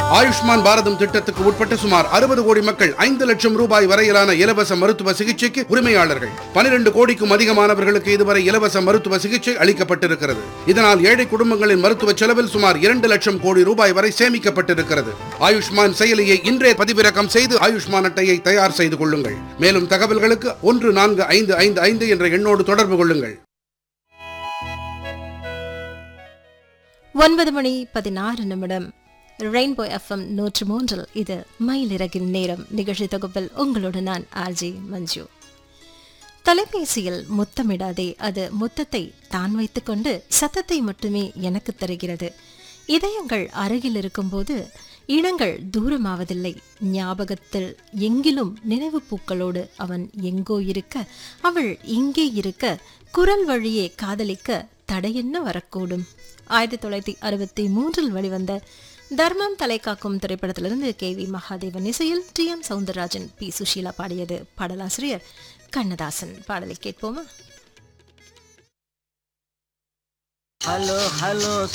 ஆயுஷ்மான் பாரதம் திட்டத்துக்கு உட்பட்ட சுமார் அறுபது கோடி மக்கள் ஐந்து லட்சம் ரூபாய் வரையிலான இலவச மருத்துவ சிகிச்சைக்கு உரிமையாளர்கள் பனிரெண்டு கோடிக்கும் அதிகமானவர்களுக்கு இதுவரை இலவச மருத்துவ சிகிச்சை அளிக்கப்பட்டிருக்கிறது இதனால் ஏழை குடும்பங்களின் மருத்துவ செலவில் சுமார் இரண்டு லட்சம் கோடி ரூபாய் வரை சேமிக்கப்பட்டிருக்கிறது ஆயுஷ்மான் செயலியை இன்றே பதிவிறக்கம் செய்து ஆயுஷ்மான் அட்டையை தயார் செய்து கொள்ளுங்கள் மேலும் தகவல்களுக்கு ஒன்று நான்கு ஐந்து ஐந்து ஐந்து என்ற எண்ணோடு தொடர்பு கொள்ளுங்கள் ஒன்பது மணி பதினாறு நிமிடம் ரெயின்போ எஃப்எம் நூற்று மூன்றில் இது மயிலிறகின் நேரம் நிகழ்ச்சி தொகுப்பில் உங்களோடு நான் ஆர்ஜி மஞ்சு தொலைபேசியில் முத்தமிடாதே அது முத்தத்தை தான் வைத்துக்கொண்டு சத்தத்தை மட்டுமே எனக்கு தருகிறது இதயங்கள் அருகில் இருக்கும்போது இனங்கள் தூரமாவதில்லை ஞாபகத்தில் எங்கிலும் நினைவு பூக்களோடு அவன் எங்கோ இருக்க அவள் இங்கே இருக்க குரல் வழியே காதலிக்க தடையென்ன வரக்கூடும் ஆயிரத்தி தொள்ளாயிரத்தி அறுபத்தி மூன்றில் வெளிவந்த தர்மம் தலை காக்கும் திரைப்படத்திலிருந்து கே வி மகாதேவன் இசையில் T M Soundararajan P Susheela பாடியது பாடலாசிரியர் கண்ணதாசன் பாடலை கேட்போமா ஹலோ ஹலோ